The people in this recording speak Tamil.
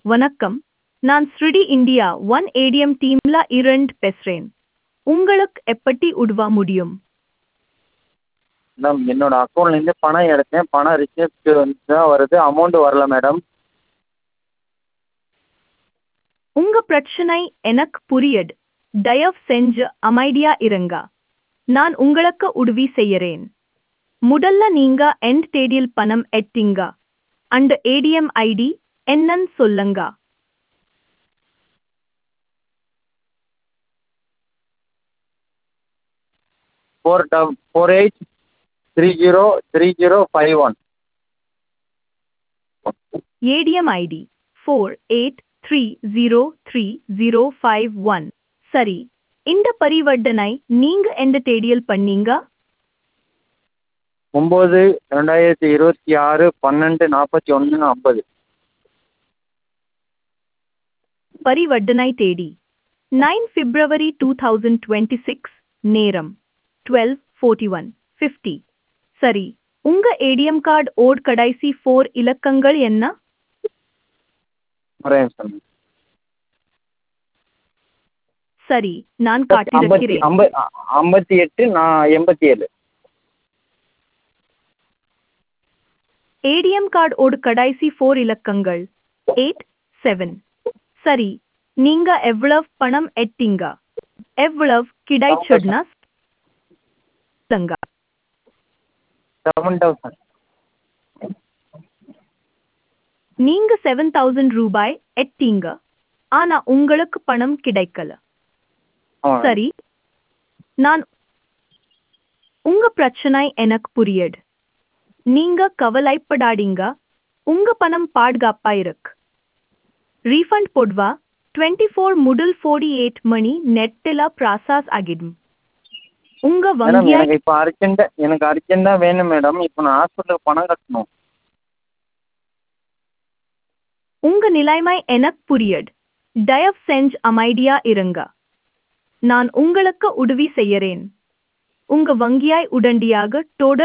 வணக்கம் நான் ஸ்ருடி இந்தியா ஒன் ஏடிஎம் டீம்ல இரண்டு பேசுறேன் உங்களுக்கு எப்படி உதவ முடியும் மேடம் என்னோட அக்கௌண்ட்லேருந்து பணம் எடுத்தேன் பணம் ரிசிப்ட் வந்து தான் வருது அமௌண்ட் வரல மேடம் உங்க பிரச்சனை எனக்கு புரியுது தயவு செஞ்சு அமைதியா இருங்க நான் உங்களுக்கு உதவி செய்யறேன் முதல்ல நீங்க எண்ட் தேதியில் பணம் எட்டீங்க அந்த ஏடிஎம் ஐடி என்னன்னு சொல்லுங்க four double four eight three zero three zero five one ATM ID four eight three zero three zero five one சரி இந்த பரிவர்த்தனை நீங்க எந்த தேதியில் பண்ணீங்க ஒம்பது ரெண்டாயிரத்தி இருபத்தி ஆறு பன்னெண்டு நாற்பத்தி ஒன்று ஐம்பது பரிவர்த்தனை தேதி nine February two thousand twenty six நேரம் டுவெல் ஃபோர்ட்டி ஒன் ஃபிஃப்டி சரி உங்க ஏடிஎம் கார்டு ஓட் கடைசி ஃபோர் இலக்கங்கள் என்ன ஒரே நிமிஷம் சரி நான் ஐம்பத்தி காட்டிருக்கிறேன் ஐம்ப ஐம்பத்தி எட்டு நான் எண்பத்தி ஏழு ஏடிஎம் கார்டு ஓடு கடைசி ஃபோர் இலக்கங்கள் எயிட் செவன் சரி நீங்க எவ்வளவு பணம் எட்டீங்க எவ்வளவு கிடைச்சதுன்னா சொல்லுங்க செவன் தௌசண்ட் நீங்க செவன் தௌசண்ட் ரூபாய் எட்டீங்க ஆனா உங்களுக்கு பணம் கிடைக்கல ஆமாம் சரி நான் உங்க பிரச்சனை எனக்கு புரியுது நீங்க கவலைப்படாதீங்க உங்க பணம் பாதுகாப்பா இருக்கு ரீஃபண்ட் போடுவா டுவெண்ட்டி ஃபோர் முதல் ஃபோர்ட்டி எயிட் மணி நெட்டில் ப்ராசஸ் ஆகிடும் உங்க மேடம் வங்கியாய் எனக்கு இப்போ அர்ஜென்ட்டாக எனக்கு அர்ஜென்ட்டாக வேணும் மேடம் இப்போ நான் ஹாஸ்பிட்டலுக்கு பணம் கட்டணும் உங்க நிலைமை எனக்கு புரியுது தயவு செஞ்சு அமைதியா இருங்க நான் உங்களுக்கு உதவி செய்யறேன் உங்க வங்கியாய் உடனடியாக தொடர்